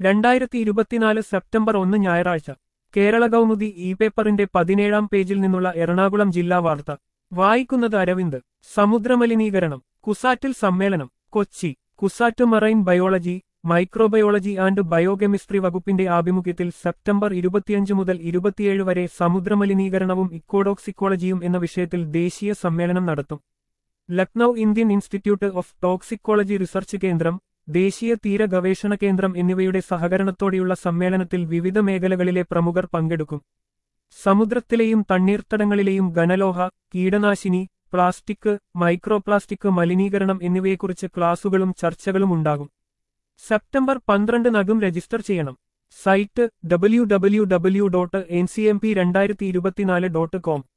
രണ്ടായിരത്തി ഇരുപത്തിനാല് സെപ്റ്റംബർ ഒന്ന് ഞായറാഴ്ച കേരള കൗമുദി ഇ പേപ്പറിന്റെ പതിനേഴാം പേജിൽ നിന്നുള്ള എറണാകുളം ജില്ലാ വാർത്ത വായിക്കുന്നത് അരവിന്ദ് സമുദ്രമലിനീകരണം കുസാറ്റിൽ സമ്മേളനം Kochi CUSAT marine biology microbiology and biochemistry വകുപ്പിന്റെ ആഭിമുഖ്യത്തിൽ സെപ്റ്റംബർ ഇരുപത്തിയഞ്ച് മുതൽ ഇരുപത്തിയേഴ് വരെ സമുദ്രമലിനീകരണവും ഇക്കോഡോക്സിക്കോളജിയും എന്ന വിഷയത്തിൽ ദേശീയ സമ്മേളനം നടത്തും Lucknow Indian Institute of Toxicology Research കേന്ദ്രം ദേശീയ തീര ഗവേഷണ കേന്ദ്രം എന്നിവയുടെ സഹകരണത്തോടെയുള്ള സമ്മേളനത്തിൽ വിവിധ മേഖലകളിലെ പ്രമുഖർ പങ്കെടുക്കും സമുദ്രത്തിലെയും തണ്ണീർത്തടങ്ങളിലെയും ഘനലോഹ കീടനാശിനി പ്ലാസ്റ്റിക് മൈക്രോപ്ലാസ്റ്റിക് മലിനീകരണം എന്നിവയെക്കുറിച്ച് ക്ലാസുകളും ചർച്ചകളും ഉണ്ടാകും സെപ്റ്റംബർ പന്ത്രണ്ടിനകം രജിസ്റ്റർ ചെയ്യണം site W W W dot N C M P രണ്ടായിരത്തി ഇരുപത്തിനാല് ഡോട്ട് കോം